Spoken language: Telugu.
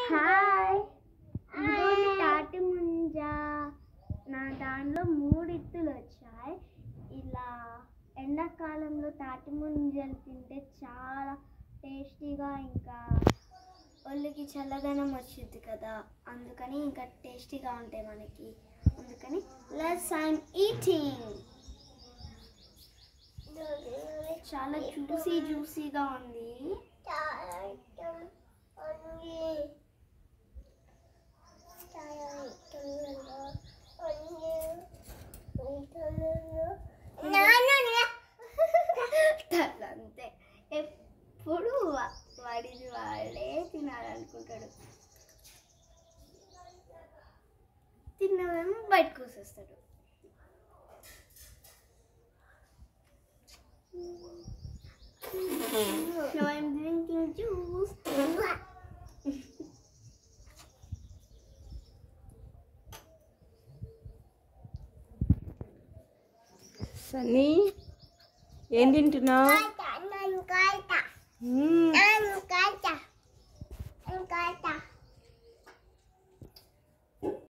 హాయ్ ఇదిగోండి తాటి ముంజ నా దాంట్లో మూడు ఇత్తులు వచ్చాయి ఇలా ఎండాకాలంలో తాటి ముంజలు తింటే చాలా టేస్టీగా ఇంకా ఒళ్ళుకి చల్లదనం వచ్చింది కదా అందుకని ఇంకా టేస్టీగా ఉంటాయి మనకి అందుకని లెట్స్ ఐమ్ ఈటింగ్ చాలా జ్యూసీ జ్యూసీగా ఉంది అంతే ఎప్పుడు వా- వాడిది వాడే తినాలనుకుంటాడు తిన్నవేమో బయటకు వసేస్తాడు Now I'm drinking juice. Sunny ఏం తింటున్నావు మ్మ్.